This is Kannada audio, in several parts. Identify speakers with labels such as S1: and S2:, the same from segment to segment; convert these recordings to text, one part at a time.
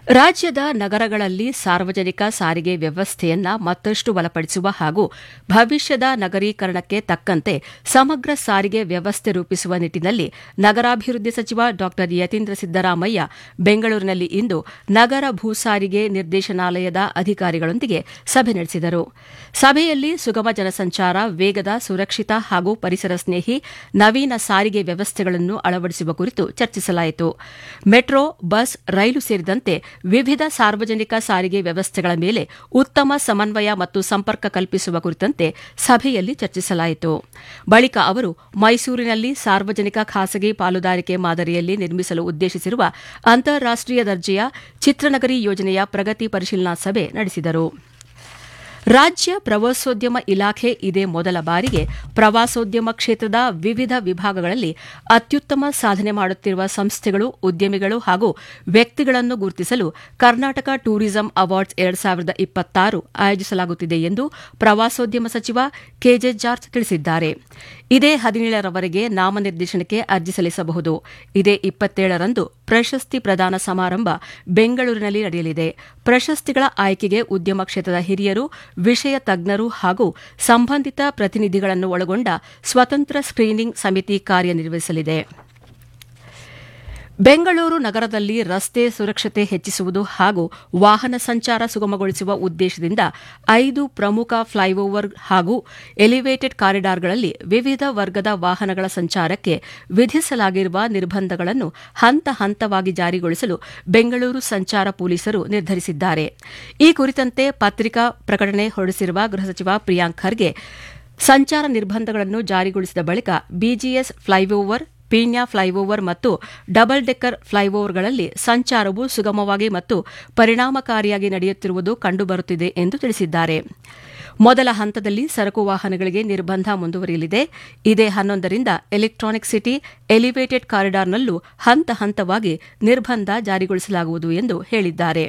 S1: ರಾಜ್ಯದ ನಗರಗಳಲ್ಲಿ ಸಾರ್ವಜನಿಕ ಸಾರಿಗೆ ವ್ಯವಸ್ಥೆಯನ್ನ ಮತ್ತಷ್ಟು ಬಲಪಡಿಸುವ ಹಾಗೂ ಭವಿಷ್ಯದ ನಗರೀಕರಣಕ್ಕೆ ತಕ್ಕಂತೆ ಸಮಗ್ರ ಸಾರಿಗೆ ವ್ಯವಸ್ಥೆ ರೂಪಿಸುವ ನಿಟ್ಟಿನಲ್ಲಿ ನಗರಾಭಿವೃದ್ಧಿ ಸಚಿವ ಡಾ ಯತೀಂದ್ರ ಸಿದ್ದರಾಮಯ್ಯ ಬೆಂಗಳೂರಿನಲ್ಲಿ ಇಂದು ನಗರ ಭೂ ಸಾರಿಗೆ ನಿರ್ದೇಶನಾಲಯದ ಅಧಿಕಾರಿಗಳೊಂದಿಗೆ ಸಭೆ ನಡೆಸಿದರು ಸಭೆಯಲ್ಲಿ ಸುಗಮ ಜನಸಂಚಾರ ವೇಗದ ಸುರಕ್ಷಿತ ಹಾಗೂ ಪರಿಸರ ಸ್ನೇಹಿ ನವೀನ ಸಾರಿಗೆ ವ್ಯವಸ್ಥೆಗಳನ್ನು ಅಳವಡಿಸುವ ಕುರಿತು ಚರ್ಚಿಸಲಾಯಿತು ಮೆಟ್ರೋ ಬಸ್ ರೈಲು ಸೇರಿದಂತೆ ವಿವಿಧ ಸಾರ್ವಜನಿಕ ಸಾರಿಗೆ ವ್ಯವಸ್ಥೆಗಳ ಮೇಲೆ ಉತ್ತಮ ಸಮನ್ವಯ ಮತ್ತು ಸಂಪರ್ಕ ಕಲ್ಪಿಸುವ ಕುರಿತಂತೆ ಸಭೆಯಲ್ಲಿ ಚರ್ಚಿಸಲಾಯಿತು ಬಳಿಕ ಅವರು ಮೈಸೂರಿನಲ್ಲಿ ಸಾರ್ವಜನಿಕ ಖಾಸಗಿ ಪಾಲುದಾರಿಕೆ ಮಾದರಿಯಲ್ಲಿ ನಿರ್ಮಿಸಲು ಉದ್ದೇಶಿಸಿರುವ ಅಂತಾರಾಷ್ಟೀಯ ದರ್ಜೆಯ ಚಿತ್ರನಗರಿ ಯೋಜನೆಯ ಪ್ರಗತಿ ಪರಿಶೀಲನಾ ಸಭೆ ನಡೆಸಿದರು ರಾಜ್ಯ ಪ್ರವಾಸೋದ್ಯಮ ಇಲಾಖೆ ಇದೇ ಮೊದಲ ಬಾರಿಗೆ ಪ್ರವಾಸೋದ್ಯಮ ಕ್ಷೇತ್ರದ ವಿವಿಧ ವಿಭಾಗಗಳಲ್ಲಿ ಅತ್ಯುತ್ತಮ ಸಾಧನೆ ಮಾಡುತ್ತಿರುವ ಸಂಸ್ಥೆಗಳು ಉದ್ಯಮಿಗಳು ಹಾಗೂ ವ್ಯಕ್ತಿಗಳನ್ನು ಗುರುತಿಸಲು ಕರ್ನಾಟಕ ಟೂರಿಸಂ ಅವಾರ್ಡ್ಸ್ ಎರಡು ಸಾವಿರದ ಇಪ್ಪತ್ತಾರು ಆಯೋಜಿಸಲಾಗುತ್ತಿದೆ ಎಂದು ಪ್ರವಾಸೋದ್ಯಮ ಸಚಿವ ಕೆಜೆ ಜಾರ್ಜ್ ತಿಳಿಸಿದ್ದಾರೆ ಇದೇ ಹದಿನೇಳರವರೆಗೆ ನಾಮನಿರ್ದೇಶನಕ್ಕೆ ಅರ್ಜಿ ಸಲ್ಲಿಸಬಹುದು ಇದೇ ಇಪ್ಪತ್ತೇಳರಂದು ಪ್ರಶಸ್ತಿ ಪ್ರದಾನ ಸಮಾರಂಭ ಬೆಂಗಳೂರಿನಲ್ಲಿ ನಡೆಯಲಿದೆ ಪ್ರಶಸ್ತಿಗಳ ಆಯ್ಕೆಗೆ ಉದ್ಯಮ ಕ್ಷೇತ್ರದ ಹಿರಿಯರು ವಿಷಯ ತಜ್ಞರು ಹಾಗೂ ಸಂಬಂಧಿತ ಪ್ರತಿನಿಧಿಗಳನ್ನು ಒಳಗೊಂಡ ಸ್ವತಂತ್ರ ಸ್ಕ್ರೀನಿಂಗ್ ಸಮಿತಿ ಕಾರ್ಯನಿರ್ವಹಿಸಲಿದೆ ಬೆಂಗಳೂರು ನಗರದಲ್ಲಿ ರಸ್ತೆ ಸುರಕ್ಷತೆ ಹೆಚ್ಚಿಸುವುದು ಹಾಗೂ ವಾಹನ ಸಂಚಾರ ಸುಗಮಗೊಳಿಸುವ ಉದ್ದೇಶದಿಂದ ಐದು ಪ್ರಮುಖ ಫ್ಲೈಓವರ್ ಹಾಗೂ ಎಲಿವೇಟೆಡ್ ಕಾರಿಡಾರ್ಗಳಲ್ಲಿ ವಿವಿಧ ವರ್ಗದ ವಾಹನಗಳ ಸಂಚಾರಕ್ಕೆ ವಿಧಿಸಲಾಗಿರುವ ನಿರ್ಬಂಧಗಳನ್ನು ಹಂತ ಹಂತವಾಗಿ ಜಾರಿಗೊಳಿಸಲು ಬೆಂಗಳೂರು ಸಂಚಾರ ಪೊಲೀಸರು ನಿರ್ಧರಿಸಿದ್ದಾರೆ ಈ ಕುರಿತಂತೆ ಪತ್ರಿಕಾ ಪ್ರಕಟಣೆ ಹೊರಡಿಸಿರುವ ಗೃಹ ಸಚಿವ ಪ್ರಿಯಾಂಕ್ ಖರ್ಗೆ ಸಂಚಾರ ನಿರ್ಬಂಧಗಳನ್ನು ಜಾರಿಗೊಳಿಸಿದ ಬಳಿಕ ಬಿಜಿಎಸ್ ಫ್ಲೈಓವರ್ ಪೀಣ್ಯ ಫ್ಲೈಓವರ್ ಮತ್ತು ಡಬಲ್ ಡೆಕ್ಕರ್ ಫ್ಲೈಓವರ್ಗಳಲ್ಲಿ ಸಂಚಾರವು ಸುಗಮವಾಗಿ ಮತ್ತು ಪರಿಣಾಮಕಾರಿಯಾಗಿ ನಡೆಯುತ್ತಿರುವುದು ಕಂಡುಬರುತ್ತಿದೆ ಎಂದು ತಿಳಿಸಿದ್ದಾರೆ ಮೊದಲ ಹಂತದಲ್ಲಿ ಸರಕು ವಾಹನಗಳಿಗೆ ನಿರ್ಬಂಧ ಮುಂದುವರಿಯಲಿದೆ ಇದೇ ಹನ್ನೊಂದರಿಂದ ಎಲೆಕ್ಟ್ರಾನಿಕ್ ಸಿಟಿ ಎಲಿವೇಟೆಡ್ ಕಾರಿಡಾರ್ನಲ್ಲೂ ಹಂತ ಹಂತವಾಗಿ ನಿರ್ಬಂಧ ಜಾರಿಗೊಳಿಸಲಾಗುವುದು ಎಂದು ಹೇಳಿದ್ದಾರೆ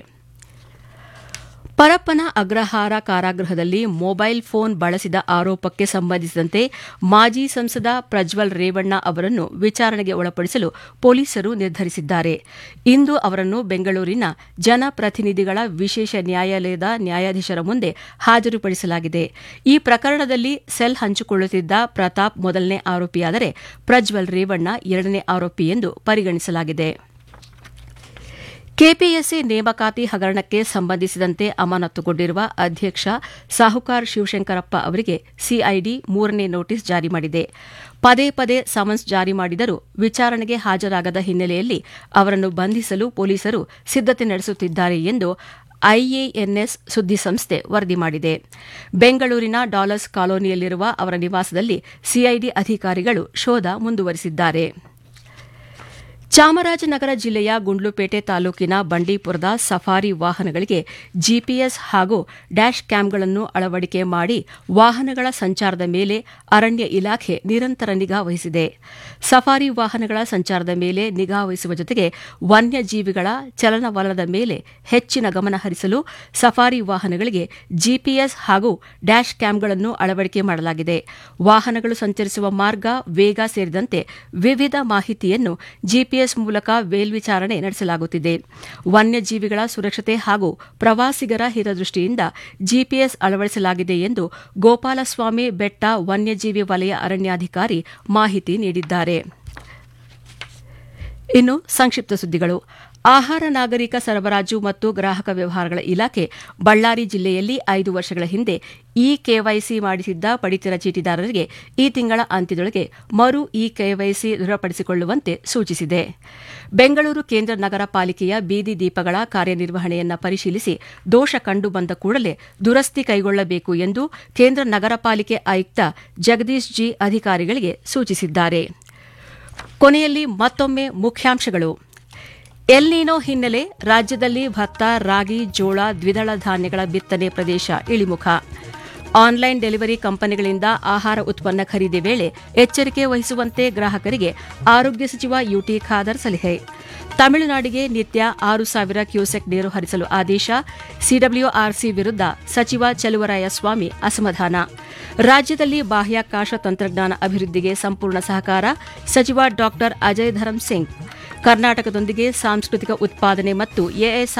S1: ಪರಪ್ಪನ ಅಗ್ರಹಾರ ಕಾರಾಗೃಹದಲ್ಲಿ ಮೊಬೈಲ್ ಫೋನ್ ಬಳಸಿದ ಆರೋಪಕ್ಕೆ ಸಂಬಂಧಿಸಿದಂತೆ ಮಾಜಿ ಸಂಸದ ಪ್ರಜ್ವಲ್ ರೇವಣ್ಣ ಅವರನ್ನು ವಿಚಾರಣೆಗೆ ಒಳಪಡಿಸಲು ಪೊಲೀಸರು ನಿರ್ಧರಿಸಿದ್ದಾರೆ ಇಂದು ಅವರನ್ನು ಬೆಂಗಳೂರಿನ ಜನಪ್ರತಿನಿಧಿಗಳ ವಿಶೇಷ ನ್ಯಾಯಾಲಯದ ನ್ಯಾಯಾಧೀಶರ ಮುಂದೆ ಹಾಜರುಪಡಿಸಲಾಗಿದೆ ಈ ಪ್ರಕರಣದಲ್ಲಿ ಸೆಲ್ ಹಂಚಿಕೊಳ್ಳುತ್ತಿದ್ದ ಪ್ರತಾಪ್ ಮೊದಲನೇ ಆರೋಪಿಯಾದರೆ ಪ್ರಜ್ವಲ್ ರೇವಣ್ಣ ಎರಡನೇ ಆರೋಪಿ ಎಂದು ಪರಿಗಣಿಸಲಾಗಿದೆ ಕೆಪಿಎಸ್ಸಿ ನೇಮಕಾತಿ ಹಗರಣಕ್ಕೆ ಸಂಬಂಧಿಸಿದಂತೆ ಅಮಾನತುಗೊಂಡಿರುವ ಅಧ್ಯಕ್ಷ ಸಾಹುಕಾರ್ ಶಿವಶಂಕರಪ್ಪ ಅವರಿಗೆ ಸಿಐಡಿ ಮೂರನೇ ನೋಟಿಸ್ ಜಾರಿ ಮಾಡಿದೆ ಪದೇ ಪದೇ ಸಮನ್ಸ್ ಜಾರಿ ಮಾಡಿದರೂ ವಿಚಾರಣೆಗೆ ಹಾಜರಾಗದ ಹಿನ್ನೆಲೆಯಲ್ಲಿ ಅವರನ್ನು ಬಂಧಿಸಲು ಪೊಲೀಸರು ಸಿದ್ದತೆ ನಡೆಸುತ್ತಿದ್ದಾರೆ ಎಂದು ಐಎಎನ್ಎಸ್ ಸುದ್ದಿಸಂಸ್ಥೆ ವರದಿ ಮಾಡಿದೆ ಬೆಂಗಳೂರಿನ ಡಾಲರ್ಸ್ ಕಾಲೋನಿಯಲ್ಲಿರುವ ಅವರ ನಿವಾಸದಲ್ಲಿ ಸಿಐಡಿ ಅಧಿಕಾರಿಗಳು ಶೋಧ ಮುಂದುವರೆಸಿದ್ದಾರೆ ಚಾಮರಾಜನಗರ ಜಿಲ್ಲೆಯ ಗುಂಡ್ಲುಪೇಟೆ ತಾಲೂಕಿನ ಬಂಡೀಪುರದ ಸಫಾರಿ ವಾಹನಗಳಿಗೆ ಜಿಪಿಎಸ್ ಹಾಗೂ ಡ್ಯಾಶ್ ಕ್ಯಾಮ್ಗಳನ್ನು ಅಳವಡಿಕೆ ಮಾಡಿ ವಾಹನಗಳ ಸಂಚಾರದ ಮೇಲೆ ಅರಣ್ಯ ಇಲಾಖೆ ನಿರಂತರ ನಿಗಾ ವಹಿಸಿದೆ ಸಫಾರಿ ವಾಹನಗಳ ಸಂಚಾರದ ಮೇಲೆ ನಿಗಾ ವಹಿಸುವ ಜೊತೆಗೆ ವನ್ಯಜೀವಿಗಳ ಚಲನವಲನದ ಮೇಲೆ ಹೆಚ್ಚಿನ ಗಮನ ಹರಿಸಲು ಸಫಾರಿ ವಾಹನಗಳಿಗೆ ಜಿಪಿಎಸ್ ಹಾಗೂ ಡ್ಯಾಶ್ ಕ್ಯಾಮ್ಗಳನ್ನು ಅಳವಡಿಕೆ ಮಾಡಲಾಗಿದೆ ವಾಹನಗಳು ಸಂಚರಿಸುವ ಮಾರ್ಗ ವೇಗ ಸೇರಿದಂತೆ ವಿವಿಧ ಮಾಹಿತಿಯನ್ನು ಜಿಪಿಎಸ್ ಮೂಲಕ ಮೇಲ್ವಿಚಾರಣೆ ನಡೆಸಲಾಗುತ್ತಿದೆ ವನ್ಯಜೀವಿಗಳ ಸುರಕ್ಷತೆ ಹಾಗೂ ಪ್ರವಾಸಿಗರ ಹಿತದೃಷ್ಟಿಯಿಂದ ಜಿಪಿಎಸ್ ಅಳವಡಿಸಲಾಗಿದೆ ಎಂದು ಗೋಪಾಲಸ್ವಾಮಿ ಬೆಟ್ಟ ವನ್ಯಜೀವಿ ವಲಯ ಅರಣ್ಯಾಧಿಕಾರಿ ಮಾಹಿತಿ ನೀಡಿದ್ದಾರೆ ಇನ್ನು ಸಂಕ್ಷಿಪ್ತ ಸುದ್ದಿಗಳು ಆಹಾರ ನಾಗರಿಕ ಸರಬರಾಜು ಮತ್ತು ಗ್ರಾಹಕ ವ್ಯವಹಾರಗಳ ಇಲಾಖೆ ಬಳ್ಳಾರಿ ಜಿಲ್ಲೆಯಲ್ಲಿ ಐದು ವರ್ಷಗಳ ಹಿಂದೆ ಇ ಕೆವೈಸಿ ಮಾಡಿಸಿದ್ದ ಪಡಿತರ ಚೀಟಿದಾರರಿಗೆ ಈ ತಿಂಗಳ ಅಂತ್ಯದೊಳಗೆ ಮರು ಇ ಕೆವೈಸಿ ದೃಢಪಡಿಸಿಕೊಳ್ಳುವಂತೆ ಸೂಚಿಸಿದೆ ಬೆಂಗಳೂರು ಕೇಂದ್ರ ನಗರ ಪಾಲಿಕೆಯ ಬೀದಿ ದೀಪಗಳ ಕಾರ್ಯನಿರ್ವಹಣೆಯನ್ನು ಪರಿಶೀಲಿಸಿ ದೋಷ ಕಂಡುಬಂದ ಕೂಡಲೇ ದುರಸ್ತಿ ಕೈಗೊಳ್ಳಬೇಕು ಎಂದು ಕೇಂದ್ರ ನಗರ ಪಾಲಿಕೆ ಆಯುಕ್ತ ಜಗದೀಶ್ ಜಿ ಅಧಿಕಾರಿಗಳಿಗೆ ಸೂಚಿಸಿದ್ದಾರೆ ಕೊನೆಯಲ್ಲಿ ಮತ್ತೊಮ್ಮೆ ಮುಖ್ಯಾಂಶಗಳು ಎಲ್ನಿನೋ ಹಿನ್ನೆಲೆ ರಾಜ್ಯದಲ್ಲಿ ಭತ್ತ ರಾಗಿ ಜೋಳ ದ್ವಿದಳ ಧಾನ್ಯಗಳ ಬಿತ್ತನೆ ಪ್ರದೇಶ ಇಳಿಮುಖ ಆನ್ಲೈನ್ ಡೆಲಿವರಿ ಕಂಪನಿಗಳಿಂದ ಆಹಾರ ಉತ್ಪನ್ನ ಖರೀದಿ ವೇಳೆ ಎಚ್ಚರಿಕೆ ವಹಿಸುವಂತೆ ಗ್ರಾಹಕರಿಗೆ ಆರೋಗ್ಯ ಸಚಿವ ಯುಟಿ ಖಾದರ್ ಸಲಹೆ ತಮಿಳುನಾಡಿಗೆ ನಿತ್ಯ ಆರು ಸಾವಿರ ಕ್ಯೂಸೆಕ್ ನೀರು ಹರಿಸಲು ಆದೇಶ ಸಿಡಬ್ಲ್ಯೂಆರ್ಸಿ ವಿರುದ್ಧ ಸಚಿವ ಚಲುವರಾಯಸ್ವಾಮಿ ಅಸಮಾಧಾನ ರಾಜ್ಯದಲ್ಲಿ ಬಾಹ್ಯಾಕಾಶ ತಂತ್ರಜ್ಞಾನ ಅಭಿವೃದ್ಧಿಗೆ ಸಂಪೂರ್ಣ ಸಹಕಾರ ಸಚಿವ ಡಾ ಅಜಯ್ ಧರಂ ಸಿಂಗ್ ಕರ್ನಾಟಕದೊಂದಿಗೆ ಸಾಂಸ್ಕೃತಿಕ ಉತ್ಪಾದನೆ ಮತ್ತು ಎಎಸ್